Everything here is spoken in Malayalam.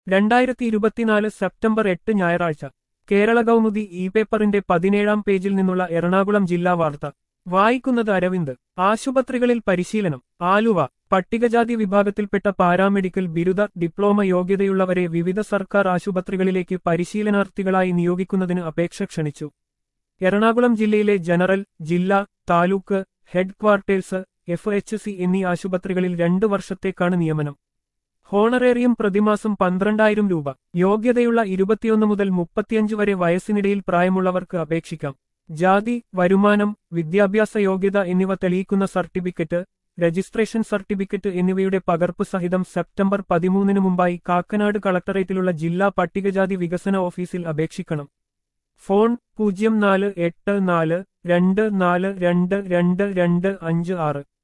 രണ്ടായിരത്തി ഇരുപത്തിനാല് സെപ്റ്റംബർ എട്ട് ഞായറാഴ്ച കേരള കൗമുദി ഇ പേപ്പറിന്റെ പതിനേഴാം പേജിൽ നിന്നുള്ള എറണാകുളം ജില്ലാ വാർത്ത വായിക്കുന്നത് അരവിന്ദ് ആശുപത്രികളിൽ പരിശീലനം ആലുവ പട്ടികജാതി വിഭാഗത്തിൽപ്പെട്ട പാരാമെഡിക്കൽ ബിരുദ ഡിപ്ലോമ യോഗ്യതയുള്ളവരെ വിവിധ സർക്കാർ ആശുപത്രികളിലേക്ക് പരിശീലനാർത്ഥികളായി നിയോഗിക്കുന്നതിന് അപേക്ഷ ക്ഷണിച്ചു എറണാകുളം ജില്ലയിലെ ജനറൽ ജില്ലാ taluk headquarters F H C എന്നീ ആശുപത്രികളിൽ രണ്ടു വർഷത്തേക്കാണ് നിയമനം ഹോണറേറിയം പ്രതിമാസം പന്ത്രണ്ടായിരം രൂപ യോഗ്യതയുള്ള ഇരുപത്തിയൊന്ന് മുതൽ മുപ്പത്തിയഞ്ച് വരെ വയസ്സിനിടയിൽ പ്രായമുള്ളവർക്ക് അപേക്ഷിക്കാം ജാതി വരുമാനം വിദ്യാഭ്യാസ യോഗ്യത എന്നിവ തെളിയിക്കുന്ന സർട്ടിഫിക്കറ്റ് രജിസ്ട്രേഷൻ സർട്ടിഫിക്കറ്റ് എന്നിവയുടെ പകർപ്പ് സഹിതം സെപ്റ്റംബർ പതിമൂന്നിന് മുമ്പായി കാക്കനാട് കളക്ടറേറ്റിലുള്ള ജില്ലാ പട്ടികജാതി വികസന ഓഫീസിൽ അപേക്ഷിക്കണം ഫോൺ പൂജ്യം നാല് എട്ട് നാല് രണ്ട് നാല് രണ്ട് രണ്ട് രണ്ട് അഞ്ച് ആറ്